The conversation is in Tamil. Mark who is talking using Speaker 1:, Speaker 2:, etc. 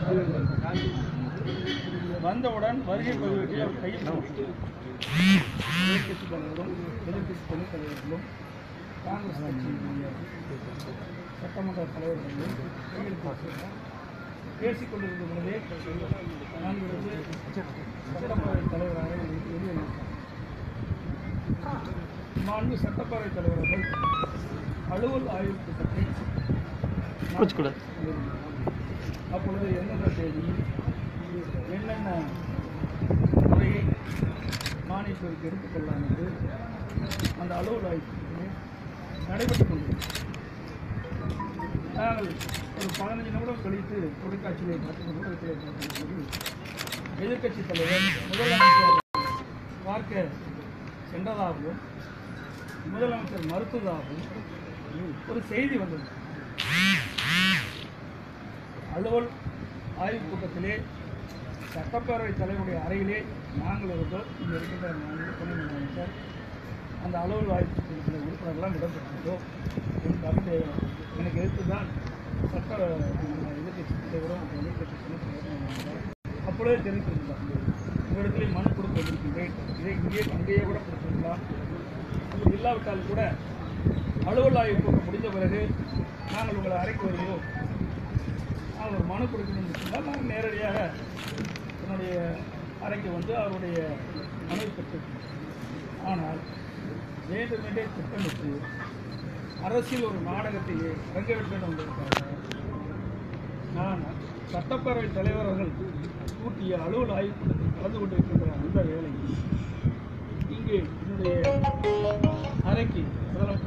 Speaker 1: வந்தவுடன் வருகை பதிவேட்டில் அவர் கையில் எதிர்கட்சி தலைவரும் எதிர்கட்சி துணைத் தலைவர்களும் காங்கிரஸ் கட்சியினுடைய சட்டமன்ற தலைவர்களும் கையில் போட்டு பேசிக் கொண்டிருந்த பொழுதே நான் இருந்து சட்டப்பேரவை தலைவராக வெளியே மாண்பு சட்டப்பேரவை தலைவர்கள் அலுவல் ஆய்வுக் கூட்டத்தை
Speaker 2: கூடாது
Speaker 1: அப்பொழுது எந்தெந்த தேதி என்னென்ன முறையை மானியத்திற்கு எடுத்துக்கொள்ளலாம் என்று அந்த அலுவல் ஆய்வுக்கு நடைபெற்றுக் கொண்டிருக்கிறது நாங்கள் ஒரு பதினஞ்சு நிமிடம் கழித்து தொலைக்காட்சியிலே பார்த்து ஊடகத்திலே பார்க்கும்போது எதிர்க்கட்சி தலைவர் முதலமைச்சர் பார்க்க சென்றதாகவும் முதலமைச்சர் மறுத்ததாகவும் ஒரு செய்தி வந்தது அலுவல் ஆய்வுக் கூட்டத்திலே சட்டப்பேரவை தலைவருடைய அறையிலே நாங்கள் இருந்தோம் இங்கே இருக்கின்ற மாநில துணை முதலமைச்சர் அந்த அலுவல் ஆய்வுக் கூட்டத்தில் உறுப்பினர்கள்லாம் இடம்பெற்றிருந்தோம் எனக்கு அந்த எனக்கு எதிர்த்து தான் சட்ட எதிர்கட்சி தலைவரும் அந்த எதிர்கட்சி துணைத் தலைவரும் வந்தாங்க. அப்பொழுதே தெரிவித்திருந்தார் உங்களிடத்திலே மனு கொடுத்து வந்திருக்கின்றேன் இதை இங்கே அங்கேயே கூட கொடுத்திருக்கலாம் இது இல்லாவிட்டால் கூட அலுவல் ஆய்வு கூட்டம் முடிந்த பிறகு நாங்கள் உங்களை அறைக்கு வருகிறோம் நான் ஒரு மனு கொடுக்கணும்னு சொன்னால் நான் நேரடியாக என்னுடைய அறைக்கு வந்து அவருடைய மனு பெற்று ஆனால் வேண்டுமென்றே திட்டமிட்டு அரசியல் ஒரு நாடகத்தை அரங்க வேண்டும் என்பதற்காக நான் சட்டப்பேரவை தலைவர் அவர்கள் கூட்டிய அலுவல் ஆய்வுக் கூட்டத்தில் கலந்து கொண்டிருக்கின்ற அந்த வேளையில் இங்கே என்னுடைய அறைக்கு முதலமைச்சர்